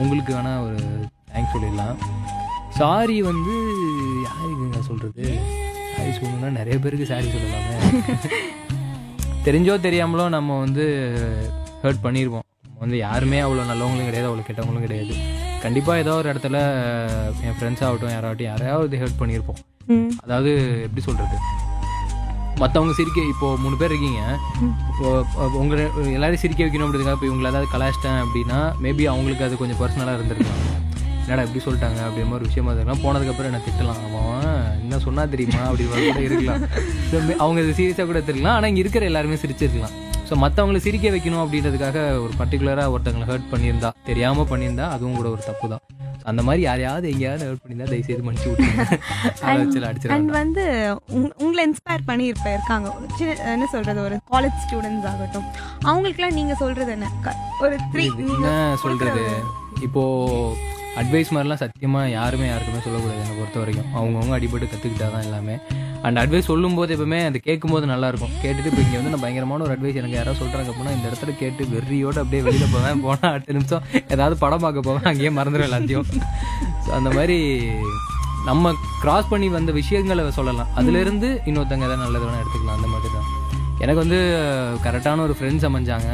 உங்களுக்கு வேணால் ஒரு தேங்க்ஸ் சொல்லிடலாம் சாரி வந்து யாருக்குங்க சொல்கிறது சாரி சொல்லணும்னா நிறைய பேருக்கு சாரி சொல்லலாமே தெரிஞ்சோ தெரியாமலோ நம்ம வந்து ஹர்ட் பண்ணியிருப்போம் நம்ம வந்து யாருமே அவ்வளோ நல்லவங்களும் கிடையாது அவ்வளோ கெட்டவங்களும் கிடையாது கண்டிப்பாக ஏதோ ஒரு இடத்துல என் ஃப்ரெண்ட்ஸ் ஆகட்டும் யாராகட்டும் யாரையாவது ஹர்ட் பண்ணியிருப்போம் ம் அதாவது எப்படி சொல்கிறது மற்றவங்க சிரிக்க இப்போ மூணு பேர் இருக்கீங்க இப்போ உங்களை எல்லாரையும் சிரிக்க வைக்கணும் அப்படிங்கிறதுக்காக இப்போ இவங்களை ஏதாவது கலாச்சிட்டேன் அப்படின்னா மேபி அவங்களுக்கு அது கொஞ்சம் பர்சனலாக இருந்திருக்கலாம் என்னடா எப்படி சொல்லிட்டாங்க அப்படின்ற மாதிரி விஷயமா இருக்கலாம் போனதுக்கப்புறம் என்ன திட்டலாம் அவன் என்ன சொன்னா தெரியுமா அப்படி கூட இருக்கலாம் So, மே- அவங்க இது சீரியஸாக கூட இருக்கலாம் ஆனால் இங்கே இருக்கிற எல்லாருமே சிரிச்சிருக்கலாம் ஸோ மற்றவங்களை சிரிக்க வைக்கணும் அப்படின்றதுக்காக ஒரு பர்டிகுலராக ஒருத்தவங்களை ஹர்ட் பண்ணியிருந்தா தெரியாமல் பண்ணியிருந்தா அதுவும் கூட ஒரு தப்பு தான் அந்த மாதிரி யாரையாவது எங்கேயாவது ஹர்ட் பண்ணியிருந்தா தயவு செய்து மன்னிச்சு விட்டுருங்க அதை வச்சு அடிச்சிடலாம் அண்ட் வந்து உங்- உங்களை இன்ஸ்பயர் பண்ணி இருப்ப இருக்காங்க ஒரு சின்ன என்ன சொல்றது ஒரு காலேஜ் ஸ்டூடெண்ட்ஸ் ஆகட்டும் அவங்களுக்குலாம் நீங்க சொல்றது என்ன க- ஒரு த்ரீ என்ன சொல்றது இப்போ அட்வைஸ் மாதிரிலாம் சத்தியமா யாருமே யாருக்குமே சொல்லக்கூடாது என்னை பொறுத்த வரைக்கும் அவங்கவுங்க அடிபட்டு கற்றுக்கிட்டா தான் எல்லாமே அண்ட் அட்வைஸ் சொல்லும்போது எப்பவுமே அது கேட்கும்போது நல்லா இருக்கும் கேட்டுட்டு இப்போ இங்கே வந்து நான் பயங்கரமான ஒரு அட்வைஸ் எனக்கு யாராவது சொல்கிறாங்க அப்படின்னா இந்த இடத்துல கேட்டு வெறியோட அப்படியே வெளியில் போவேன் போனால் அடுத்த நிமிஷம் ஏதாவது படம் பார்க்க போவேன் அங்கேயே மறந்துடும் எல்லாத்தையும் ஸோ அந்த மாதிரி நம்ம கிராஸ் பண்ணி வந்த விஷயங்களை சொல்லலாம் அதுலேருந்து இன்னொருத்தங்க ஏதாவது நல்லது வேணால் எடுத்துக்கலாம் அந்த மாதிரி தான் எனக்கு வந்து கரெக்டான ஒரு ஃப்ரெண்ட்ஸ் அமைஞ்சாங்க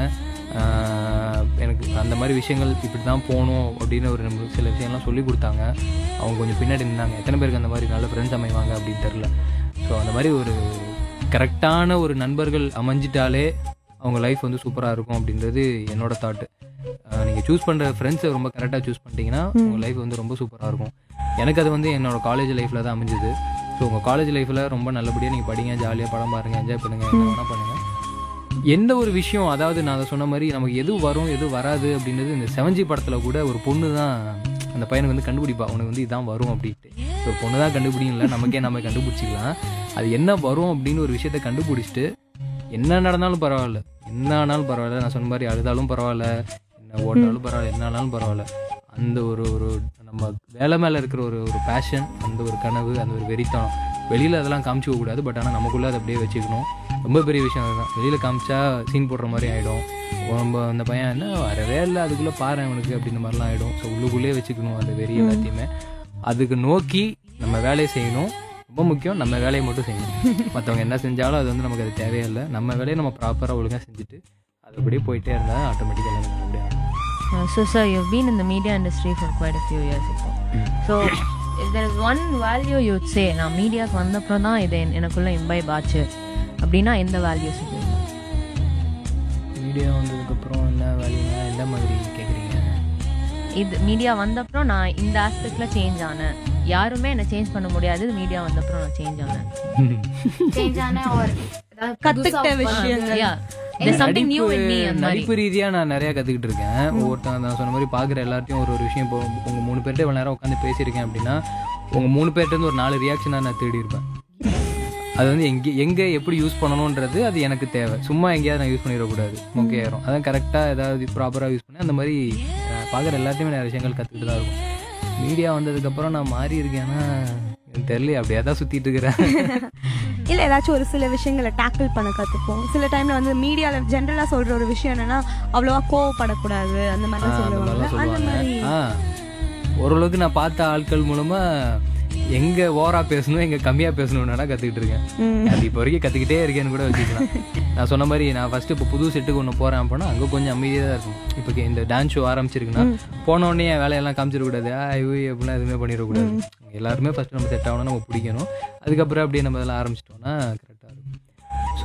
ஆஹ் எனக்கு அந்த மாதிரி விஷயங்கள் இப்படி தான் போகணும் அப்படின்னு ஒரு நம்ம சில விஷயம்லாம் சொல்லி கொடுத்தாங்க அவங்க கொஞ்சம் பின்னாடி நின்னாங்க எத்தனை பேருக்கு அந்த மாதிரி நல்ல ஃப்ரெண்ட்ஸ் அமைவாங்க அப்படின்னு தெரில ஸோ அந்த மாதிரி ஒரு கரெக்டான ஒரு நண்பர்கள் அமைஞ்சிட்டாலே அவங்க லைஃப் வந்து சூப்பராக இருக்கும் அப்படின்றது என்னோட தாட்டு நீங்கள் சூஸ் பண்ணுற ஃப்ரெண்ட்ஸை ரொம்ப கரெக்டாக சூஸ் பண்ணிட்டீங்கன்னா உங்கள் லைஃப் வந்து ரொம்ப சூப்பராக இருக்கும் எனக்கு அது வந்து என்னோட காலேஜ் லைஃப்பில் தான் அமைஞ்சுது ஸோ உங்கள் காலேஜ் லைஃப்பில் ரொம்ப நல்லபடியாக நீங்கள் படிங்க ஜாலியாக படம் பாருங்கள் என்ஜாய் பண்ணுங்கள் என்ன வேணால் பண்ணுங்கள் எந்த ஒரு விஷயம் அதாவது நான் அதை சொன்ன மாதிரி நமக்கு எது வரும் எது வராது அப்படின்றது இந்த செவன்ஜி படத்தில் கூட ஒரு பொண்ணு தான் அந்த பையனுக்கு வந்து கண்டுபிடிப்பா உனக்கு வந்து இதான் வரும் அப்படின்ட்டு ஒரு பொண்ணு தான் கண்டுபிடிக்கல நமக்கே நம்ம கண்டுபிடிச்சிக்கலாம் அது என்ன வரும் அப்படின்னு ஒரு விஷயத்த கண்டுபிடிச்சிட்டு என்ன நடந்தாலும் பரவாயில்ல என்ன ஆனாலும் பரவாயில்ல நான் சொன்ன மாதிரி அழுதாலும் பரவாயில்ல என்ன ஓட்டாலும் பரவாயில்ல என்ன ஆனாலும் பரவாயில்ல அந்த ஒரு ஒரு நம்ம வேலை மேலே இருக்கிற ஒரு ஒரு பேஷன் அந்த ஒரு கனவு அந்த ஒரு வெறித்தனம் வெளியில் அதெல்லாம் காமிச்சிக்க கூடாது பட் ஆனால் நமக்குள்ளே அதை அப்படியே வச்சுக்கணும் ரொம்ப பெரிய விஷயம் அதுதான் வெளியில் காமிச்சா சீன் போடுற மாதிரி ஆகிடும் நம்ம அந்த பையன் என்ன வரவே இல்லை அதுக்குள்ளே பாரு அவனுக்கு அப்படின்ற மாதிரிலாம் ஆகிடும் ஸோ உள்ளுக்குள்ளேயே வச்சுக்கணும் அந்த வெறி எல்லாத்தையுமே அதுக்கு நோக்கி நம்ம வேலையை செய்யணும் ரொம்ப முக்கியம் நம்ம வேலையை மட்டும் செய்யணும் மற்றவங்க என்ன செஞ்சாலும் அது வந்து நமக்கு அது தேவையில்லை நம்ம வேலையை நம்ம ப்ராப்பராக ஒழுங்காக செஞ்சுட்டு அது அப்படியே போயிட்டே இருந்தால் ஆட்டோமேட்டிக்காக எல்லாமே நல்லபடியாக இருக்கும். Uh, so, sir, you've been in the media industry for quite a few years ago. So, if there is one value you would say, நான் மீடியாவுக்கு வந்தப்புறம் தான் இது என்- எனக்குள்ள இம்பைப் ஆச்சு அப்படின்னா எந்த வேல்யூ சொல்லுவீங்க மீடியா வந்ததுக்கப்புறம் என்ன வேலையா எந்த மாதிரி கேட்குறீங்க இது மீடியா வந்தப்புறம் நான் இந்த ஆஸ்பெக்ட்ல சேஞ்ச் ஆனேன் யாருமே என்ன சேஞ்ச் பண்ண முடியாது மீடியா வந்தப்புறம் நான் சேஞ்ச் ஆனேன் சேஞ்ச் ஆன ஒரு கத்துக்கிட்ட விஷயங்கள் யா there's something new in me அந்த மாதிரி நடிப்பு ரீதியா நான் நிறைய கத்துக்கிட்டு இருக்கேன் ஒவ்வொருத்தங்க நான் சொன்ன மாதிரி பாக்குற எல்லார்ட்டையும் ஒரு ஒரு விஷயம் இப்போ உங்க மூணு பேர்ட்ட இவ்வளவு நேரம் உட்காந்து பேசியிருக்கேன் அப்படின்னா உங்க மூணு பேர்ட்ட இருந்து ஒரு நாலு ரியாக்ஷனா நான் தேடி இருப்பேன் அது வந்து எங்க எங்க எப்படி யூஸ் பண்ணணும்ன்றது அது எனக்கு தேவை சும்மா எங்கேயாவது நான் யூஸ் பண்ணிடக்கூடாது ஓகே ஆயிரும் அதான் கரெக்டா ஏதாவது ப்ராப்பரா யூஸ் பண்ணி அந்த மாதிரி அஹ், பாக்குற எல்லாத்தையுமே நிறைய விஷயங்கள் கத்துக்கிட்டு தான் இருக்கும் மீடியா வந்ததுக்கப்புறம் நான் மாறி இருக்கேன்னா எனக்கு தெரியல அப்படியே தான் சுத்திட்டு இருக்கிறேன் இல்ல ஏதாச்சும் ஒரு சில விஷயங்களை டேக்கிள் பண்ண கத்துப்போம் சில டைம்ல வந்து மீடியால ஜென்ரலா சொல்ற ஒரு விஷயம் என்னன்னா அவ்வளவா கோவப்படக்கூடாது அந்த மாதிரி ஆ, அந்த சொல்லுவாங்க மாதிரிலாம் அந்த சொல்லுவாங்க மாதிரி ஆ ஓரளவுக்கு நான் பார்த்த ஆட்கள் மூலமா எங்க ஓவரா பேசணும் எங்க கம்மியா பேசணும்னு கத்துக்கிட்டு இருக்கேன் ம். அது இப்போ வரைக்கும் கத்துக்கிட்டே இருக்கேன்னு கூட வச்சுக்கலாம் நான் சொன்ன மாதிரி நான் ஃபர்ஸ்ட் இப்போ புது செட்டுக்கு ஒன்று போறேன் அப்படின்னா அங்க கொஞ்சம் அமைதியாக தான் இருக்கும் இப்போ இந்த டான்ஸ் ஷோ ஆரம்பிச்சிருக்குன்னா போன உடனே என் வேலையெல்லாம் காமிச்சிடக்கூடாது ஐயோ அப்படிலாம் எதுவுமே பண்ணிடக்கூடாது எல்லாருமே ஃபர்ஸ்ட் நம்ம செட் ஆகணும் நம்ம பிடிக்கணும் அதுக்கப்புறம் அப்படியே நம்ம இதெல்லாம் ஆரம்பிச்சிட்டோம்னா கரெக்டாக இருக்கும் ஸோ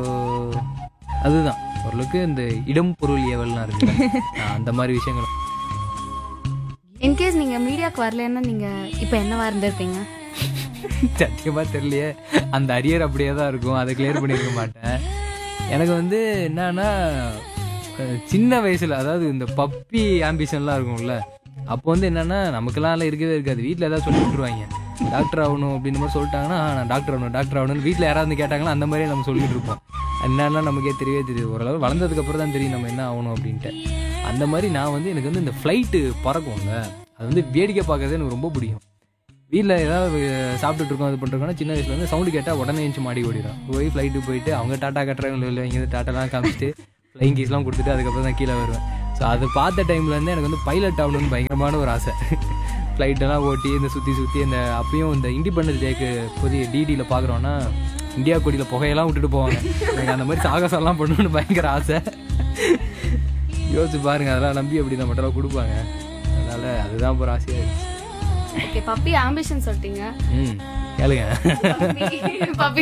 அதுதான் ஓரளவுக்கு இந்த இடம் பொருள் ஏவல்லாம் இருக்கு அந்த மாதிரி விஷயங்கள் இன்கேஸ் நீங்க மீடியாக்கு வரலன்னா நீங்க இப்போ என்னவா இருந்திருப்பீங்க சத்தியமா தெரியலையே அந்த அரியர் அப்படியே தான் இருக்கும் அதை கிளியர் பண்ணியிருக்க மாட்டேன் எனக்கு வந்து என்னன்னா அஹ், சின்ன வயசுல அதாவது இந்த பப்பி ஆம்பிஷன்லாம் இருக்கும்ல அப்போ வந்து என்னன்னா நமக்கெல்லாம் எல்லாம் இருக்கவே இருக்காது வீட்டில் ஏதாவது சொல்லி விட்டுருவாங்க டாக்டர் ஆகணும் அப்படின்னு மாதிரி சொல்லிட்டாங்கன்னா "ஆ, நான் டாக்டர் ஆகணும் டாக்டர் ஆகணும்னு வீட்டில் யாராவது வந்து கேட்டாங்கன்னா அந்த மாதிரியே நம்ம சொல்லிட்டு இருப்போம் என்னன்னா நமக்கே தெரியவே தெரியுது ஓரளவு வளர்ந்ததுக்கு அப்புறம் தான் தெரியும் நம்ம என்ன ஆகணும் அப்படின்ட்டு அந்த மாதிரி நான் வந்து எனக்கு வந்து இந்த ஃப்ளைட்டு பறக்கும்ல அது வந்து வேடிக்கை பார்க்கறது எனக்கு ரொம்ப பிடிக்கும் வீட்டில் ஏதாவது சாப்பிட்டுட்டு இருக்கோம் இது பண்ணிருக்கோம்னா சின்ன வயசுல வந்து சவுண்டு கேட்டால் உடனே எழுந்து மாடி ஓடிடும் போய் ஃப்ளைட்டு போயிட்டு அவங்க டாட்டா கட்டுறாங்க இல்லை இங்கே டாட்டாலாம் காமிச்சிட்டு ஃப்ளைங் கீஸ்லாம் கொடுத்துட்டு அதுக்கப்புறம் தான் கீழே வருவேன் ஸோ அது பார்த்த டைம்லேருந்து எனக்கு வந்து பைலட் ஆகணும்னு பயங்கரமான ஒரு ஆசை ஃப்ளைட்டெல்லாம் ஓட்டி இந்த சுற்றி சுற்றி இந்த அப்பயும் இந்த இண்டிபெண்டன்ஸ் டேக்கு புதிய டிடியில் பார்க்குறோன்னா இந்தியா கொடியில் புகையெல்லாம் விட்டுட்டு போவாங்க எனக்கு அந்த மாதிரி சாகசம்லாம் பண்ணணும்னு பயங்கர ஆசை யோசிச்சு பாருங்க அதெல்லாம் நம்பி அப்படி நம்ம மட்டும் கொடுப்பாங்க அதனால அதுதான் ஒரு ஆசையாக இருந்துச்சு ஓகே பப்பி ஆம்பிஷன் சொல்லிட்டீங்க ம் கேளுங்க puppy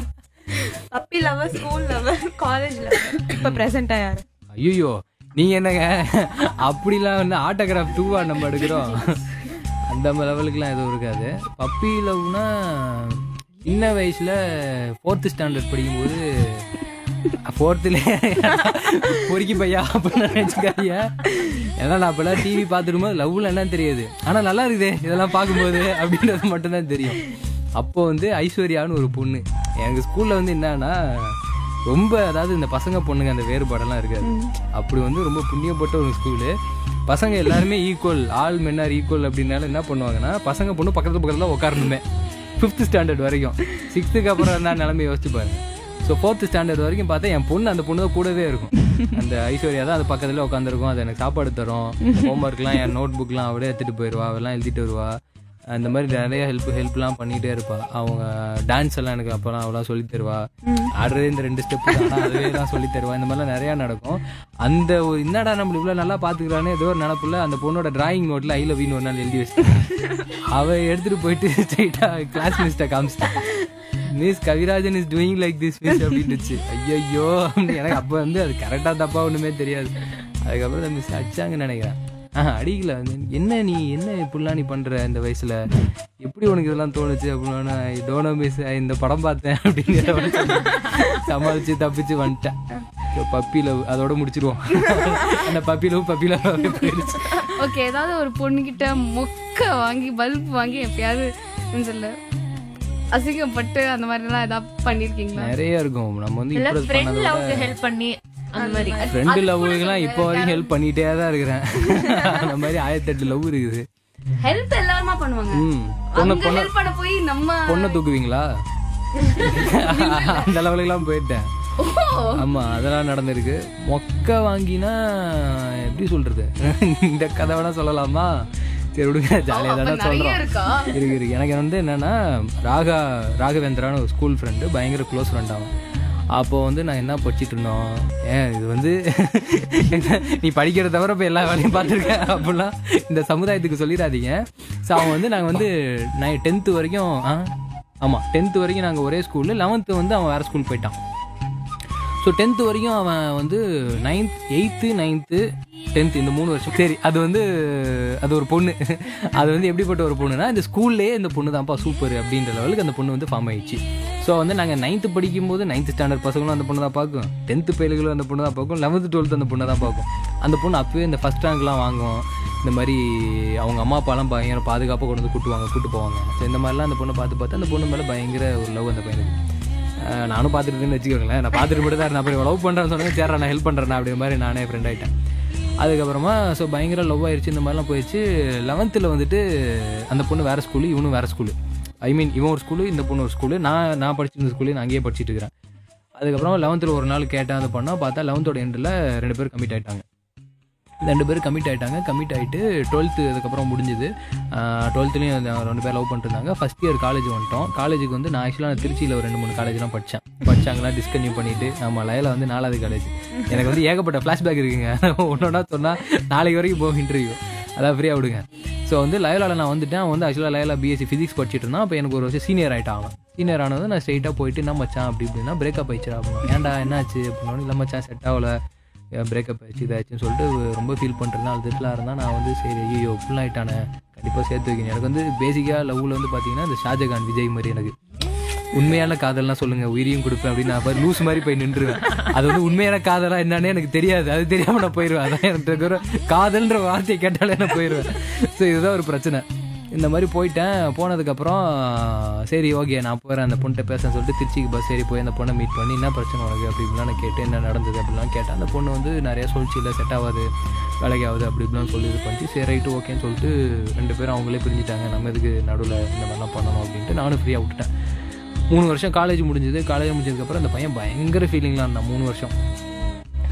puppy lover school lover college lover இப்போ ப்ரெசென்ட்டாக யாரு ஐயோ நீங்க என்னங்க அப்படிலாம் வந்து ஆட்டோகிராஃப் டூவா நம்ம எடுக்கிறோம் அந்த லெவலுக்குலாம் எதுவும் இருக்காது பப்பி லவ்னா சின்ன வயசுல ஃபோர்த்து ஸ்டாண்டர்ட் படிக்கும்போது ஃபோர்த்துலேயே பொறுக்கி பையா அப்படின்னு நினச்சிக்காதீங்க ஏன்னா நான் அப்போல்லாம் டிவி பார்த்துரும்போது லவ்ல என்னன்னு தெரியாது ஆனால் நல்லா இருக்குதே இதெல்லாம் பார்க்கும்போது அப்படின்றது மட்டும்தான் தெரியும் அப்போ வந்து ஐஸ்வர்யான்னு ஒரு பொண்ணு எங்கள் ஸ்கூலில் வந்து என்னன்னா ரொம்ப அதாவது இந்த பசங்க பொண்ணுங்க அந்த வேறுபாடெல்லாம் இருக்காது அப்படி வந்து ரொம்ப புண்ணியப்பட்ட ஒரு ஸ்கூலு பசங்க எல்லாருமே equal all men are equal அப்படின்னால என்ன பண்ணுவாங்கன்னா பசங்க பொண்ணு பக்கத்து பக்கத்தில் உட்காரணுமே ஃபிஃப்த் ஸ்டாண்டர்ட் வரைக்கும் சிக்ஸ்த்துக்கு அப்புறம் என்ன நிலைமை யோசிச்சு பாருங்க ஸோ ஃபோர்த் ஸ்டாண்டர்ட் வரைக்கும் பார்த்தா என் பொண்ணு அந்த பொண்ணு தான் கூடவே இருக்கும் அந்த ஐஸ்வர்யா தான் அது பக்கத்துல உட்காந்துருக்கும் அது எனக்கு சாப்பாடு தரும் ஹோம்ஒர்க்லாம் என் நோட் புக்லாம் அவளே எடுத்துட்டு போயிடுவா அவெல்லாம் எழுதிட்டு வருவா அந்த மாதிரி நிறைய ஹெல்ப் ஹெல்ப்லாம் பண்ணிட்டே இருப்பா அவங்க டான்ஸ் எல்லாம் எனக்கு அப்போலாம் அவளாம் சொல்லி தருவா ஆடுறது இந்த ரெண்டு ஸ்டெப் ஆனால் அதுவே தான் சொல்லி தருவா இந்த மாதிரிலாம் நிறையா நடக்கும் அந்த ஒரு என்னடா நம்ம இவ்வளோ நல்லா பார்த்துக்கிறானே ஏதோ ஒரு நினப்புல அந்த பொண்ணோட டிராயிங் நோட்டில் ஐ லவ் ஒரு நாள் எழுதி வச்சிட்டேன் அவ எடுத்துட்டு போயிட்டு ஸ்ட்ரைட்டாக கிளாஸ் மிஸ்ட்டை காமிச்சிட்டேன் miss Kavirajan is doing like this miss அப்படின்னுச்சு ஐயோ எனக்கு அப்போ வந்து அது கரெக்டாக தப்பா ஒன்றுமே தெரியாது அதுக்கப்புறம் அந்த மிஸ் அடிச்சாங்கன்னு நினைக்கிறேன் ஆஹ் அடிக்கல வந்து, என்ன நீ என்ன இப்படிலாம் நீ பண்ற இந்த வயசுல எப்படி உனக்கு இதெல்லாம் தோணுச்சு அப்படின்னா டோனோ மிஸ் இந்த படம் பார்த்தேன் அப்படின்னு சமாளிச்சு தப்பிச்சு வந்துட்டேன் பப்பி லவ் அதோட முடிச்சிருவோம் அந்த பப்பி லவ் பப்பி லவ் போயிடுச்சு ஓகே ஏதாவது ஒரு பொண்ணுகிட்ட மொக்க வாங்கி பல்ப் வாங்கி எப்பயாவது சொல்ல அசிங்கப்பட்டு அந்த மாதிரிலாம் ஏதாவது பண்ணிருக்கீங்களா நிறைய இருக்கும் நம்ம வந்து இல்ல impress ஃப்ரெண்ட் பண்ணதை விட லவ்க்கு ஹெல்ப் பண்ணி அந்த மாதிரி ஃப்ரெண்டு லவ்வுக்குலாம் இப்போ வரைக்கும் ஹெல்ப் பண்ணிட்டே தான் இருக்கிறேன் அந்த மாதிரி ஆயிரத்தி எட்டு லவ் இருக்குது ஹெல்ப் எல்லாருமா பண்ணுவாங்க ம் பொண்ணு அங்க பொண்ணு ஹெல்ப் பண்ண போய் நம்ம பொண்ணை தூக்குவீங்களா அந்த லெவலுக்குலாம் போயிட்டேன் ஆமா அதெல்லாம் நடந்திருக்கு மொக்க வாங்கினா எப்படி சொல்றது இந்த கதை வேணா சொல்லலாமா சரி விடுங்க ஜாலியாக தானே நிறைய சொல்றோம் இருக்கா இருக்கு இருக்கு எனக்கு வந்து என்னன்னா ராகா ராகவேந்திரான்னு ஒரு ஸ்கூல் ஃப்ரெண்டு பயங்கர க்ளோஸ் ஃப்ரெண்ட் அவன் அப்போ வந்து நான் என்ன படிச்சிட்டு இருந்தோம் ஏன் இது வந்து நீ படிக்கிறத தவிர இப்போ எல்லா வேலையும் பார்த்துருக்க அப்படிலாம் இந்த சமுதாயத்துக்கு சொல்லிடாதீங்க ஸோ அவன் வந்து நாங்கள் வந்து நான் டென்த்து வரைக்கும் ஆ ஆமாம் டென்த்து வரைக்கும் நாங்கள் ஒரே ஸ்கூலு லெவன்த்து வந்து அவன் வேறு ஸ்கூல் போயிட்டான் ஸோ டென்த்து வரைக்கும் அவன் வந்து நைன்த் எயித்து நைன்த்து டென்த் இந்த மூணு வருஷம் சரி அது வந்து அது ஒரு பொண்ணு அது வந்து எப்படிப்பட்ட ஒரு பொண்ணுனா இந்த ஸ்கூல்லேயே இந்த பொண்ணு தான்ப்பா சூப்பர் அப்படின்ற லெவலுக்கு அந்த பொண்ணு வந்து ஃபார்ம் ஆயிடுச்சு ஸோ வந்து நாங்கள் நைன்த்து படிக்கும்போது நைன்த் ஸ்டாண்டர்ட் பசங்களும் அந்த பொண்ணு தான் பார்க்கும் டென்த்து பயில்களும் அந்த பொண்ணு தான் பார்க்கும் லெவன்த்து டுவெல்த்து அந்த பொண்ணை தான் பார்க்கும் அந்த பொண்ணு அப்பவே இந்த ஃபஸ்ட் ரேங்க்லாம் வாங்கும் இந்த மாதிரி அவங்க அம்மா அப்பாலாம் பயங்கர பாதுகாப்பாக கொண்டு வந்து கூட்டுவாங்க கூட்டு போவாங்க ஸோ இந்த மாதிரிலாம் அந்த பொண்ணை பார்த்து பார்த்து அந்த பொண்ணு மேலே பயங்கர ஒரு லவ் அந்த பையனுக்கு அஹ் நானும் பார்த்துட்டு வச்சுக்கோங்களேன் நான் பார்த்துட்டு மட்டும் தான் நான் அப்புறம் லவ் பண்ணுறேன்னு சொன்னேன் சரி நான் ஹெல்ப் பண்ணுறேன் அப்படின்ற மாதிரி நானே ஃப்ரெண்ட் ஆகிட்டேன் அதுக்கப்புறமா ஸோ பயங்கர லவ் ஆயிடுச்சு இந்த மாதிரிலாம் போயிடுச்சு லெவன்த்தில் வந்துட்டு அந்த பொண்ணு வேறு ஸ்கூலு இவனும் வேறு ஸ்கூலு ஐ மீன் இவன் ஒரு ஸ்கூலு இந்த பொண்ணு ஒரு ஸ்கூலு நான் நான் படிச்சிருந்த ஸ்கூலு நான் அங்கேயே படிச்சிட்டு இருக்கிறேன் அதுக்கப்புறம் லெவன்த்தில் ஒரு நாள் கேட்டேன் அதை பண்ணால் பார்த்தா லெவன்த்தோட எண்டில் ரெண்டு பேரும் கமிட் ஆயிட்டாங்க ரெண்டு பேரும் கமிட் ஆயிட்டாங்க கமிட் ஆகிட்டு டுவெல்த்து அதுக்கப்புறம் முடிஞ்சுது டுவெல்த்துலேயும் ரெண்டு பேர் லவ் பண்ணிருந்தாங்க ஃபஸ்ட் இயர் காலேஜ் வந்துட்டோம் காலேஜுக்கு வந்து நான் ஆக்சுவலாக நான் திருச்சியில் ஒரு ரெண்டு மூணு காலேஜ்லாம் படித்தேன் படிச்சாங்களாம் டிஸ்கன்யூ பண்ணிட்டு நம்ம லயல வந்து நாலாவது காலேஜ் எனக்கு வந்து ஏகப்பட்ட ஃப்ளாஷ்பேக் இருக்குங்க ஒன்றா சொன்னால் நாளைக்கு வரைக்கும் போகும் இன்டர்வியூ அதான் ஃப்ரீயாக விடுங்க ஸோ வந்து லயலால நான் வந்துட்டேன் அவன் வந்து ஆக்சுவலாக லயலா பிஎஸ்சி ஃபிசிக்ஸ் படிச்சிட்டு இருந்தான் அப்போ எனக்கு ஒரு வருஷம் சீனியர் ஆகிட்டான் அவன் சீனியர் ஆனது நான் ஸ்ட்ரைட்டாக போயிட்டு என்ன மச்சான் அப்படி இப்படின்னா பிரேக்கப் ஆயிடுச்சு அப்படின்னு ஏன்டா என்னாச்சு அப்படின்னு இல்லை மச்சான் செட் ஆகல பிரேக்கப் ஆயிடுச்சு இதாச்சுன்னு சொல்லிட்டு ரொம்ப ஃபீல் பண்ணுறேன் அழுதுட்டுலாம் இருந்தால் நான் வந்து சரி ஐயோ ஃபுல் ஆகிட்டானே கண்டிப்பாக சேர்த்து வைக்கணும் எனக்கு வந்து பேசிக்காக லவ்வில் வந்து பார்த்தீங்கன்னா இந்த ஷாஜகான் விஜய் மாதிரி எனக்கு உண்மையான காதல்னா சொல்லுங்க உயிரையும் கொடுப்பேன் அப்படின்னு நான் பாரு லூஸ் மாதிரி போய் நின்றுவேன் அது வந்து உண்மையான காதலா என்னன்னு எனக்கு தெரியாது அது தெரியாம நான் போயிடுவேன் அதான் எனக்கு இருக்கிற காதல்ன்ற வார்த்தையை கேட்டாலே நான் போயிடுவேன் ஸோ இதுதான் ஒரு பிரச்சனை இந்த மாதிரி போயிட்டேன் போனதுக்கப்புறம் சரி ஓகே நான் போகிறேன் அந்த பொண்ணுகிட்ட பேச சொல்லிட்டு திருச்சிக்கு பஸ் ஏறி போய் அந்த பொண்ணை மீட் பண்ணி என்ன பிரச்சனை உனக்கு அப்படி இப்படிலாம் நான் கேட்டு என்ன நடந்தது அப்படிலாம் கேட்டேன் அந்த பொண்ணு வந்து நிறைய சொல்லிச்சு இல்லை செட் ஆகாது வேலைக்கு ஆகுது அப்படி இப்படிலாம் சொல்லி இது பண்ணிச்சு சரி ரைட்டு ஓகேன்னு சொல்லிட்டு ரெண்டு பேரும் அவங்களே பிரிஞ்சுட்டாங்க நம்ம இதுக்கு நடுவில் இந்த மாதிரிலாம் பண்ணணும் அப்படின்ட்டு நானும் ஃப்ரீயாக விட்டுட்டேன் மூணு வருஷம் காலேஜ் முடிஞ்சது காலேஜ் முடிஞ்சதுக்கப்புறம் அந்த பையன் பயங்கர ஃபீலிங்லாம் இருந்தான் மூணு வருஷம்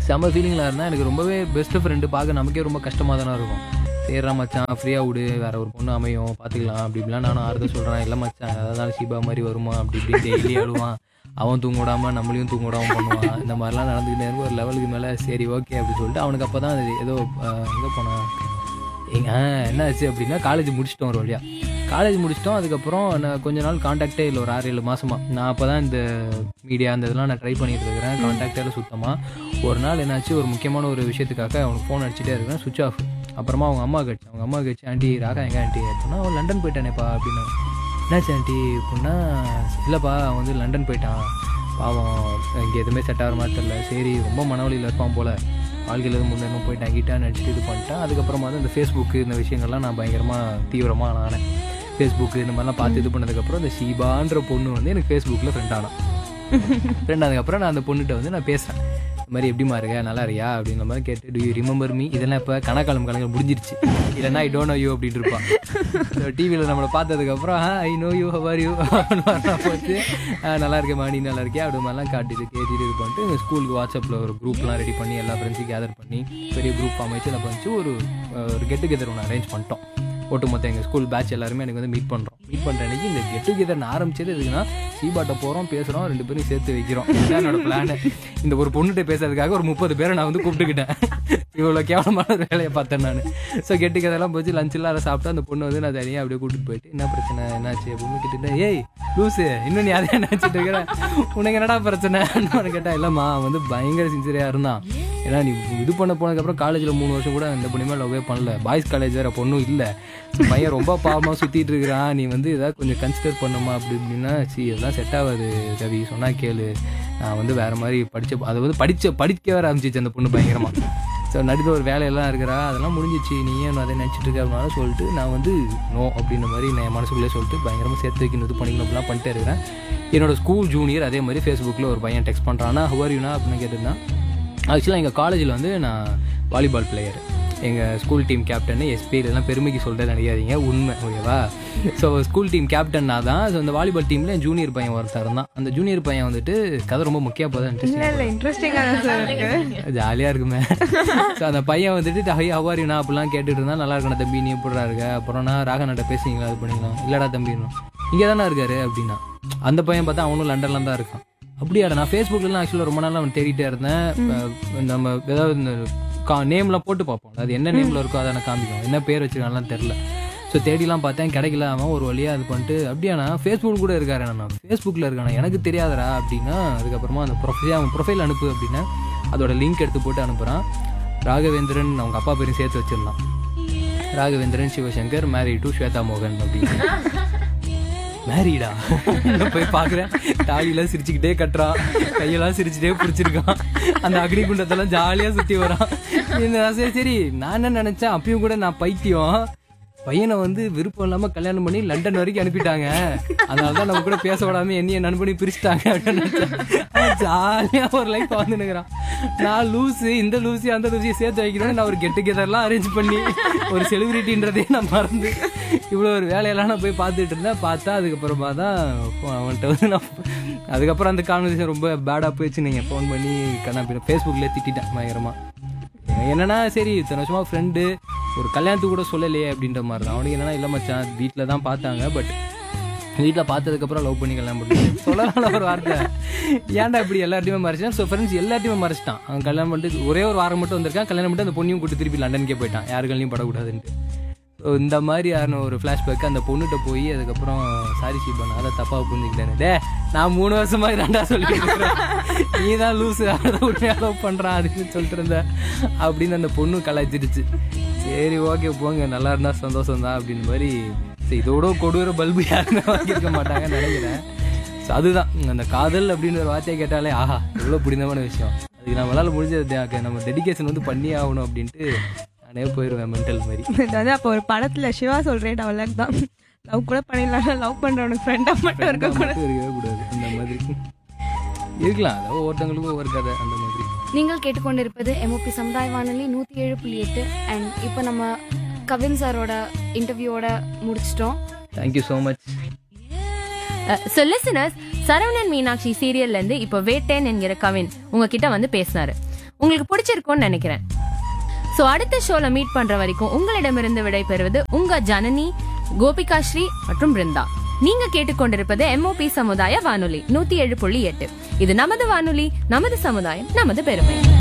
செம்ம ஃபீலிங்கில் இருந்தால் எனக்கு ரொம்பவே பெஸ்ட் ஃப்ரெண்டு பார்க்க நமக்கே ரொம்ப கஷ்டமாக தானே இருக்கும் சரிடா மச்சான் ஃப்ரீயாக விடு வேற ஒரு பொண்ணு அமையும் பார்த்துக்கலாம் அப்படி இப்படிலாம் நானும் ஆறுதல் சொல்கிறேன் இல்லை மச்சான் அதான் ஷீபா மாதிரி வருமா அப்படி இப்படி டெய்லி அழுவான் அவன் தூங்க விடாம நம்மளையும் தூங்க விடாம பண்ணுவான் இந்த மாதிரிலாம் நடந்துக்கிட்டே இருக்கும் ஒரு லெவலுக்கு மேலே சரி ஓகே அப்படி சொல்லிட்டு அவனுக்கு அப்போ தான் ஏதோ எங்கே போனான் எங்க என்ன ஆச்சு அப்படின்னா காலேஜ் முடிச்சிட்டோம் ஒரு வழியா காலேஜ் முடிச்சிட்டோம் அதுக்கப்புறம் நான் கொஞ்ச நாள் காண்டாக்டே இல்லை ஒரு ஆறு ஏழு மாசமா நான் அப்போ தான் இந்த மீடியா அந்த இதெல்லாம் நான் ட்ரை பண்ணிட்டு இருக்கிறேன் காண்டாக்டே இல்லை சுத்தமாக ஒரு நாள் என்னாச்சு ஒரு முக்கியமான ஒரு விஷயத்துக்காக அவனுக்கு ஃபோன் அடிச்சுட்டே இருக்கிறேன் சுவிச் ஆஃப் அப்புறமா அவங்க அம்மா கட்சி அவங்க அம்மா கட்சி ஆண்டி ராகா எங்க ஆண்டி அப்படின்னா அவன் லண்டன் போயிட்டானேப்பா அப்படின்னு என்னாச்சு ஆண்டி அப்படின்னா இல்லைப்பா அவன் வந்து லண்டன் போயிட்டான் பாவம் இங்கே எதுவுமே செட் ஆகிற மாதிரி தெரியல சரி ரொம்ப மனவழியில் இருப்பான் போல வாழ்க்கையில் எதுவும் முன்னேறணும் போயிட்டு அங்கிட்டா நடிச்சுட்டு இது பண்ணிட்டேன் அதுக்கப்புறமா தான் இந்த ஃபேஸ்புக்கு இந்த விஷயங்கள்லாம் நான் பயங்கரமாக தீவிரமாக ஆனேன் ஃபேஸ்புக்கு இந்த மாதிரிலாம் பார்த்து இது பண்ணதுக்கப்புறம் இந்த ஷீபான்ற பொண்ணு வந்து எனக்கு ஃபேஸ்புக்கில் ஃப்ரெண்ட் ஆனான் ஃப்ரெண்ட் ஆனதுக்கப்புறம் நான் அந்த பொண்ணுகிட்ட வந்து நான் பேசுகிறேன் இந்த மாதிரி எப்படிமா இருக்க நல்லா இருக்கியா அப்படின்ற மாதிரி கேட்டு டு யூ ரிமெம்பர் மீ இதெல்லாம் இப்போ கணக்காலம் கணக்கு முடிஞ்சிருச்சு இல்லைன்னா ஐ டோன்ட் நோ யூ அப்படின்ட்டு இருப்பான் டிவியில் நம்மளை பார்த்ததுக்கப்புறம் I know you how are you போச்சு "ஆ, நல்லா இருக்கேன் நீ நல்லா இருக்கியா அப்படி மாதிரிலாம் காட்டிட்டு கேட்டுட்டு இது பண்ணிட்டு எங்கள் ஸ்கூலுக்கு வாட்ஸ்அப்பில் ஒரு குரூப்லாம் ரெடி பண்ணி எல்லா ஃப்ரெண்ட்ஸையும் கேதர் பண்ணி பெரிய குரூப் அமைச்சு என்ன பண்ணிச்சு ஒரு அஹ், ஒரு கெட் டுகெதர் ஒன்று அரேஞ்ச் பண்ணிட்டோம் ஒட்டுமொத்த எங்கள் ஸ்கூல் பேட்ச் எல்லாருமே எனக்கு வந்து மீட் பண்ணுறோம் மீட் பண்ணுற அன்னைக்கு இந்த கெட் டுகெதர் ஆரம்பிச்சது எதுக்குன்னா சீபாட்ட போகிறோம் பேசுகிறோம் ரெண்டு பேரும் சேர்த்து வைக்கிறோம் இதுதான் என்னோட பிளான் இந்த ஒரு பொண்ணுகிட்ட பேசுறதுக்காக ஒரு முப்பது பேரை நான் வந்து கூப்பிட்டுக்கிட்டேன் இவ்வளோ கேவலமான ஒரு வேலையை பார்த்தேன் நான் ஸோ கெட் டுகெதர்லாம் போச்சு லஞ்ச் எல்லாம் சாப்பிட்டு அந்த பொண்ணு வந்து நான் தனியாக அப்படியே கூட்டிட்டு போயிட்டு என்ன பிரச்சனை என்னாச்சு அப்படின்னு கேட்டுட்டேன் ஏய் லூசு இன்னும் நீ அதே நினச்சிட்டு இருக்கிற உனக்கு என்னடா பிரச்சனைன்னு கேட்டா இல்லைம்மா அவன் வந்து பயங்கர சின்சியராக இருந்தான் ஏன்னா நீ இது பண்ண போனதுக்கப்புறம் காலேஜில் மூணு வருஷம் கூட இந்த பொண்ணுமே லவ்வே பண்ணல பாய்ஸ் காலேஜ் வேற பொண்ணும் இல்லை பையன் ரொம்ப பாவமாக சுற்றிட்டு இருக்கிறான் நீ வந்து ஏதாவது கொஞ்சம் கன்சிடர் பண்ணுமா அப்படி இப்படின்னா சி இதெல்லாம் செட் ஆகாது ரவி சொன்னா கேளு நான் வந்து வேற மாதிரி படிச்ச அதை வந்து படிச்ச படிக்க வேற ஆரம்பிச்சிச்சு அந்த பொண்ணு பயங்கரமா ஸோ நடுவில் ஒரு வேலையெல்லாம் இருக்கிறா அதெல்லாம் முடிஞ்சிச்சு நீ ஏன் அதை நினச்சிட்டு இருக்க அப்படின்னாலும் சொல்லிட்டு நான் வந்து நோ அப்படின்ற மாதிரி நான் என் மனசுக்குள்ளே சொல்லிட்டு பயங்கரமாக சேர்த்து வைக்கணும் இது பண்ணிக்கணும் அப்படிலாம் பண்ணிட்டே இருக்கிறேன் என்னோட ஸ்கூல் ஜூனியர் அதே மாதிரி ஃபேஸ்புக்கில் ஒரு பையன் டெக்ஸ்ட் பண்ணுறான்னா ஹுவர் யூனா அப்படின்னு கேட்டிருந்தான் ஆக்சுவலாக எங்கள் காலேஜில் வந்து நான் வாலிபால் பிளேயர் எங்கள் ஸ்கூல் டீம் கேப்டன் எஸ்பி இதெல்லாம் பெருமைக்கு சொல்லிட்டு நினைக்காதீங்க உண்மை ஓகேவா ஸோ ஸ்கூல் டீம் கேப்டன் நான் தான் ஸோ அந்த வாலிபால் டீமில் என் ஜூனியர் பையன் ஒருத்தர் இருந்தான் அந்த ஜூனியர் பையன் வந்துட்டு கதை ரொம்ப முக்கியம் போதான் இன்ட்ரெஸ்டிங் இல்ல இல்ல இன்ட்ரெஸ்டிங்கா தான் சார் இருக்கு ஜாலியாக இருக்குமே ஸோ அந்த பையன் வந்துட்டு ஹை ஹவாரி நான் அப்படிலாம் கேட்டுட்டு இருந்தா நல்லா இருக்கணும் தம்பி நீ எப்படிடா இருக்க அப்புறம் நான் ராகநாட்ட பேசுறீங்களா அது பண்ணிக்கலாம் இல்லடா தம்பின்னு இங்கே தானே இருக்காரு அப்படின்னா அந்த பையன் பார்த்தா அவனும் லண்டன்ல தான் இருக்கான் அப்படியாடா நான் ஃபேஸ்புக்லாம் ஆக்சுவலாக ரொம்ப நாள் அவன் தேடிட்டே இருந்தேன் அஹ் நம்ம ஏதாவது இந்த கா நேம்லாம் போட்டு பார்ப்போம் அது என்ன நேமில் இருக்கோ அதை நான் காமிக்கும் என்ன பேர் வச்சிருக்கான்லாம் தெரில ஸோ தேடிலாம் பார்த்தேன் கிடைக்கல அவன் ஒரு வழியாக இது பண்ணிட்டு அப்படியாண்ணா ஃபேஸ்புக் கூட இருக்காரு நான் ஃபேஸ்புக்கில் இருக்கானா எனக்கு தெரியாதடா அப்படின்னா அதுக்கப்புறமா அந்த ப்ரொஃபைல் அவன் ப்ரொஃபைல் அனுப்பு அப்படின்னா அதோட லிங்க் எடுத்து போட்டு அனுப்புகிறான் ராகவேந்திரன் அவங்க அப்பா பேரையும் சேர்த்து வச்சிடலாம் ராகவேந்திரன் சிவசங்கர் மேரி டு ஸ்வேதா மோகன் அப்படின்னு மேரிடா போய் பார்க்குறேன் தாலியெல்லாம் சிரிச்சுக்கிட்டே கட்டுறான் கையெல்லாம் சிரிச்சுட்டே பிடிச்சிருக்கான் அந்த அக்னி குண்டத்தெல்லாம் ஜாலியாக சுற்றி வரான் இந்த சரி சரி நான் என்ன நினச்சேன் அப்பயும் கூட நான் பைத்தியம் பையனை வந்து விருப்பம் இல்லாம கல்யாணம் பண்ணி லண்டன் வரைக்கும் அனுப்பிட்டாங்க அதனால தான் நம்ம கூட பேச விடாம என்னைய நண்பனி பிரிச்சுட்டாங்க அப்படின்னு நினைச்சேன். அவன் ஜாலியா ஒரு லைஃப் வந்துனுக்குறான் நான் லூசு இந்த லூசி அந்த லூசியை சேர்த்து வைக்கணும்னு நான் ஒரு கெட் டுகெதர்லாம் அரேஞ்ச் பண்ணி ஒரு செலிபிரிட்டின்றதே நான் மறந்து இவ்வளோ ஒரு வேலையெல்லாம் நான் போய் பார்த்துட்டு இருந்தேன் பார்த்தா அதுக்கப்புறமா தான் அவன்கிட்ட வந்து நான் அதுக்கப்புறம் அந்த கான்வர்சேஷன் ரொம்ப பேடாக போயிடுச்சு நீங்கள் ஃபோன் பண்ணி கண்ணா ஃபேஸ்புக்கில் திட்டிட்டேன் பயங்கரமா என்னன்னா சரி இத்தனை வருஷமா ஃப்ரெண்டு ஒரு கல்யாணத்துக்கு கூட சொல்லலையே அப்படின்ற மாதிரி தான் அவனுக்கு என்னன்னா இல்லை மச்சான் வீட்டில் தான் பார்த்தாங்க பட் வீட்டில் பார்த்ததுக்கப்புறம் லவ் பண்ணி கல்யாணம் பண்ணி சொல்லலாம் ஒரு வார்த்தை ஏன்டா இப்படி எல்லாத்தையுமே மறைச்சான் ஸோ ஃப்ரெண்ட்ஸ் எல்லாத்தையுமே மறைச்சிட்டான் அவன் கல்யாணம் பண்ணிட்டு ஒரே ஒரு வாரம் மட்டும் வந்திருக்கான் கல்யாணம் பண்ணிட்டு அந்த பொண்ணையும் கூட்டு திருப்பி லண்டனுக்கே போயிட்டான் யாரு கல்லையும் படக்கூடாதுன்ட்டு ஸோ இந்த மாதிரியான ஒரு ஃப்ளாஷ்பேக் அந்த பொண்ணுகிட்ட போய் அதுக்கப்புறம் சாரி சீபன் அதை தப்பாக புரிஞ்சுக்கிட்டேன் டே நான் மூணு வருஷமா ரெண்டா சொல்லிட்டு இருக்கிறேன் நீ தான் லூஸு அதை உண்மையாக லவ் பண்ணுறான் அப்படின்னு சொல்லிட்டு இருந்த அப்படின்னு அந்த பொண்ணு கலாய்ச்சிருச்சு சரி ஓகே போங்க நல்லா இருந்தா சந்தோஷம் தான் அப்படின்னு மாதிரி சரி, இதோட கொடூர பல்பு யாருமே வாங்கியிருக்க மாட்டாங்கன்னு நினைக்கிறேன் ஸோ அதுதான் அந்த காதல் அப்படின்ற ஒரு வார்த்தையை கேட்டாலே ஆஹா எவ்வளோ புரிந்தமான விஷயம் அதுக்கு நம்மளால முடிஞ்சது தே- நம்ம டெடிகேஷன் வந்து பண்ணி ஆகணும் அப்படின்ட்டு நானே போயிடுவேன் மென்டல் மாதிரி இது வந்து அப்போ ஒரு படத்துல சிவா சொல்றேன் டவுலக் தான் லவ் கூட பண்ணிடலாம் லவ் பண்றவனுக்கு ஃப்ரெண்டா மட்டும் இருக்க கூட மட்டும் இருக்கவே கூடாது அந்த மாதிரி இருக்கலாம் அதாவது ஒவ்வொருத்தவங்களுக்கும் ஒவ்வொரு கதை அந்த மாதிரி நீங்கள் கேட்டுக்கொண்டிருப்பது எம்ஓபி சமுதாய வானொலி நூற்றி ஏழு புள்ளி எட்டு அண்ட் இப்போ நம்ம கவின் சாரோட இன்டர்வியூவோட முடிச்சிட்டோம் thank you so much so listeners Saravanan Meenakshi சீரியல்ல இருந்து இப்போ வேட்டேன் என்கிற கவின் உங்ககிட்ட வந்து பேசினாரு உங்களுக்கு பிடிச்சிருக்கும்னு நினைக்கிறேன் சோ அடுத்த ஷோல மீட் பண்ற வரைக்கும் உங்களிடமிருந்து விடை பெறுவது உங்க ஜனனி கோபிகா ஸ்ரீ மற்றும் பிருந்தா நீங்க கேட்டுக்கொண்டிருப்பது எம்ஓபி சமுதாய வானொலி நூத்தி ஏழு புள்ளி எட்டு இது நமது வானொலி நமது சமுதாயம் நமது பெருமை